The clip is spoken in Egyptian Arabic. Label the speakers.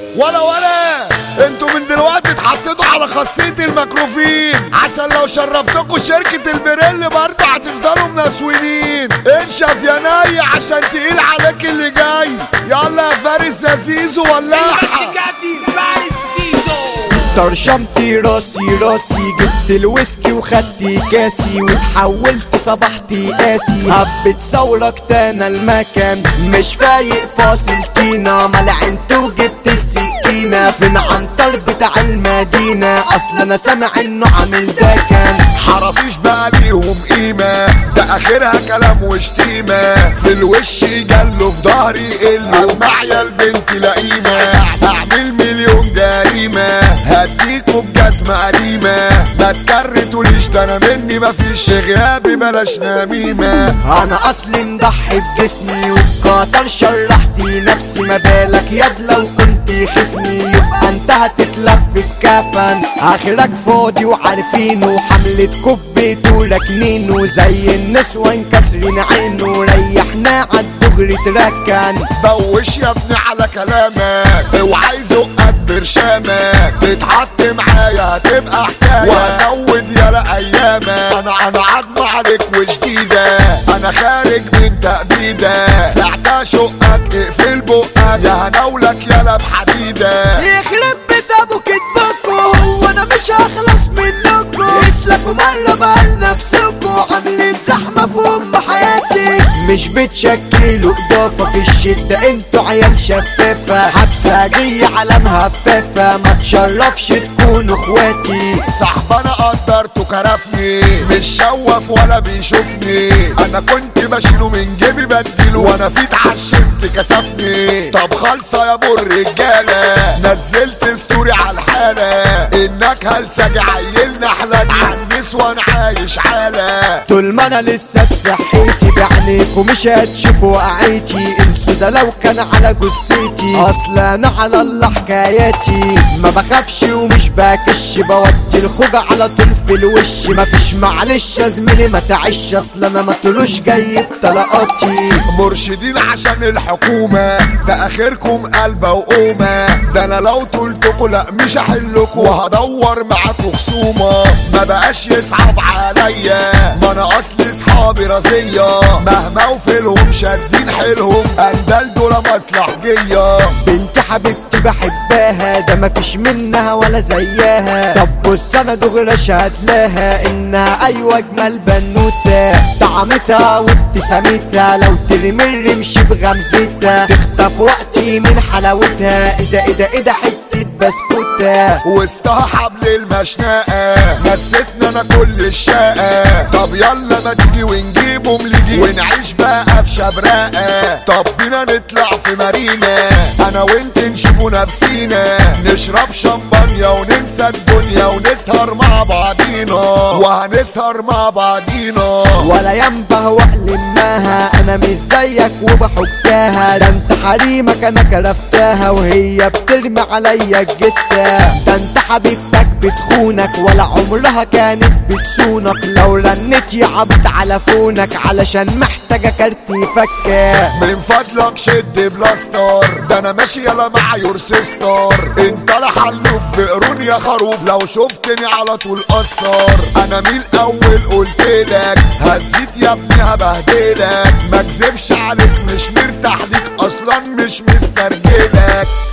Speaker 1: ولا ولا انتوا من دلوقتي اتحطيتوا على خاصية الميكروفين عشان لو شربتكوا شركة البريل برضه هتفضلوا منسوينين انشف يا ناي عشان تقيل عليك اللي جاي يلا يا فارس يا زيزو ولعها
Speaker 2: مسكاتي فارس زيزو
Speaker 3: طرشمتي راسي راسي جبت الويسكي وخدتي كاسي وتحولت صبحتي قاسي حبة ثورك تانا المكان مش فايق فاصل كينا ملعنت وجبت السكينة فين عنتر بتاع المدينة اصل انا سامع انه عامل ده كان
Speaker 1: حرافيش بقى ليهم قيمة ده اخرها كلام وشتيمة في الوش جاله في ظهري قله معايا البنت لئيمة اعمل مليون جريمة هديكوا بجزمة قديمة ما تكرتوليش ده انا مني مفيش غيابي بلاش نميمة
Speaker 3: انا اصلي مضحي بجسمي وبقطر شرحتي نفسي ما بالك ياد لو كنت خصمي يبقى انت هتتلف الكفن اخرك فاضي وعارفينه حملة كوبيت وراكنينه زي النسوة انكسرين عينه ريحنا عالدغري تركن
Speaker 1: بوش يا ابني على كلامك اوعى يزقك برشامك تتحط معايا هتبقى حكايه واسود يالا ايامك انا انا عظمه عليك وجديده انا خارج من تأبيده ساعتها شقك اقفل بقك يا هنولك يالا بحديده
Speaker 3: يخرب بيت ابو كدبكوا هو انا مش هخلص منكوا اسلكوا مرة بقى لنفسكوا عاملين زحمة في ام حياتي مش بتشكلوا اضافة في الشدة انتوا عيال شفافة حبسة جاية على مهفافة ما تشرفش تكونوا اخواتي
Speaker 1: صاحبنا قدرته كرفني مش شوف ولا بيشوفني انا كنت بشيله من جيبي بديله وانا في اتعشمت كسفني طب خالصة يا ابو الرجالة نزلت ستوري على الحالة انك هلسجي عيلنا احلى عن نسوان عايش حالة
Speaker 3: طول ما انا لسه بصحتي بعينيكوا مش هتشوفوا وقعتي انسوا ده لو كان على جثتي اصل انا على الله حكاياتي ما بخافش ومش باكش بودي الخوجة على طول في الوش مفيش معلش يا زميلي ما تعيش اصل انا ما طلوش جاي بطلقاتي
Speaker 1: مرشدين عشان الحكومة ده اخركم قلبة وقومة ده انا لو طولتكوا لا مش هحلكوا وهدور معاكوا خصومة ما بقاش يصعب عليا ما انا اصل صحابي رزية مهما وفيلهم شادين حيلهم اندال دول مصلحجية
Speaker 3: بنت حبيبتي بحبها ده مفيش منها ولا زيها طب بص انا دغري اشهد لها انها ايوه اجمل بنوته طعمتها وابتسامتها لو ترمي الرمش بغمزتها تخطف وقتي من حلاوتها ايه ده ايه ده ايه ده حته بسكوته
Speaker 1: وسطها حبل المشنقة نسيتنا انا كل الشقة طب يلا ما تيجي ونجيبهم لجي ونعيش بقى في شبرقة طب بينا نطلع في مارينا انا وانت نشوفوا نفسينا نشرب شمبانيا وننسى الدنيا ونسهر مع بعضينا وهنسهر مع بعضينا
Speaker 3: ولا ينبه واقلمها انا مش زيك وبحكاها ده انت حريمك انا كرفتها وهي بترمي عليا الجتة ده انت حبيبتك بتخونك ولا عمرها كانت بتصونك لو رنت يا عبد على فونك علشان محتاجة كارت يفكك
Speaker 1: من فضلك شد بلاستر ده انا ماشي يلا مع يور سيستر انت لا حلوف في قرون يا خروف لو شفتني على طول قصر انا من الاول قلت لك هتزيد يا ابني هبهدلك ما اكذبش عليك مش مرتاح ليك اصلا مش مسترجلك